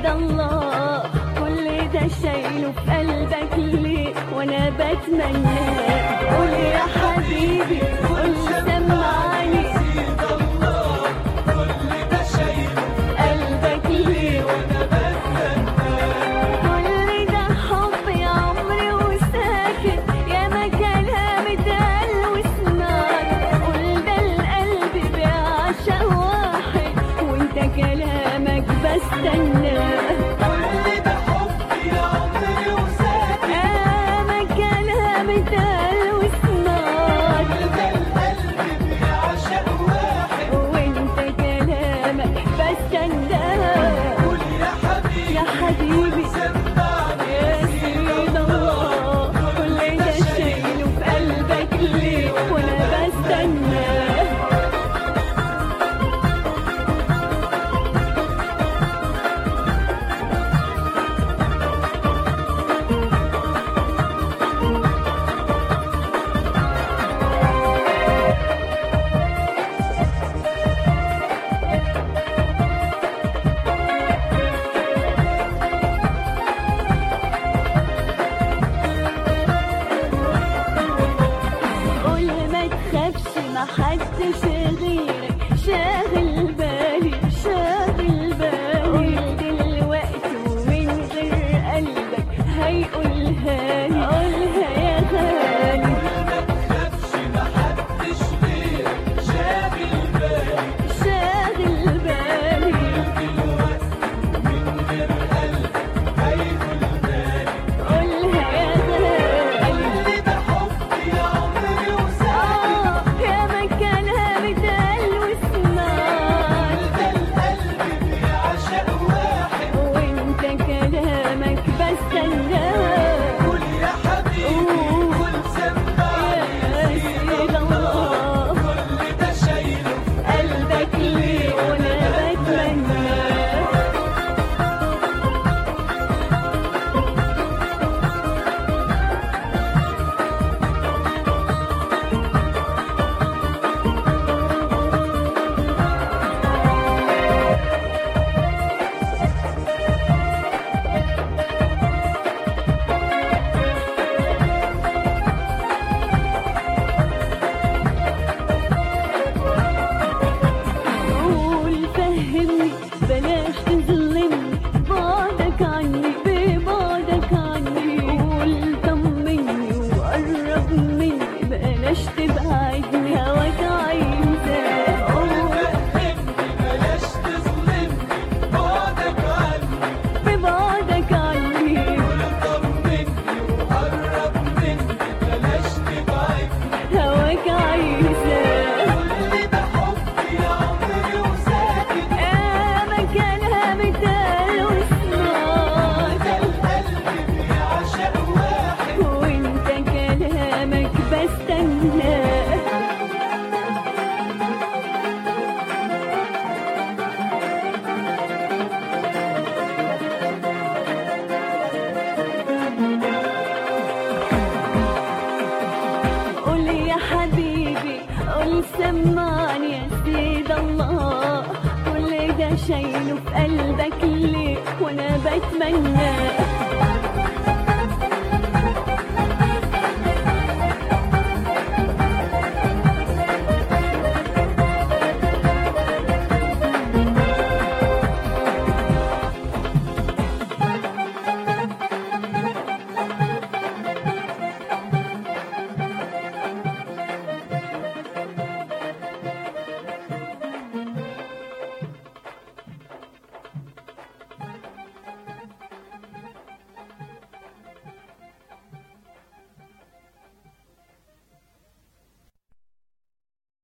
سيد الله كل ده شايله في قلبك ليه وانا بتمنى قول يا حبيبي قول سمعني قلبك ليه كل ده حب يا عمري وساكت يا ما كلام اتقال وسمعت قول ده القلب بيعشق واحد وانت كلامك بستناه يا ما كلام اتقال وسمعت وانت كلامك بستناه يا حبيبي يا سيد الله كل ده شايله في قلبك ليه وانا بستناه قول ما تخافش ما حدش غيرك شاغل بالي شاغل بالي قول دلوقتي ومن غير قلبك هيقولها لي قولها يا غالي شاغل بالي قولها يا غالي آه يا مكانها بتقل وسمعت وانت كلامك بستناه يا سيد الله قلبك ليه وانا بتمناه قول فهمني بلاش تظلمني بعدك عني ببعدك عني قول طمني وقرب مني بلاش تبعدني هواك عايزة قول ببعدك عني هواك عايزة يا مكانها بتقل وسمعت وانت كلامك بستناه قول يا حبيبي قول سمعني يا سيد الله كل ده شايله في قلبك ليه وانا بتمنى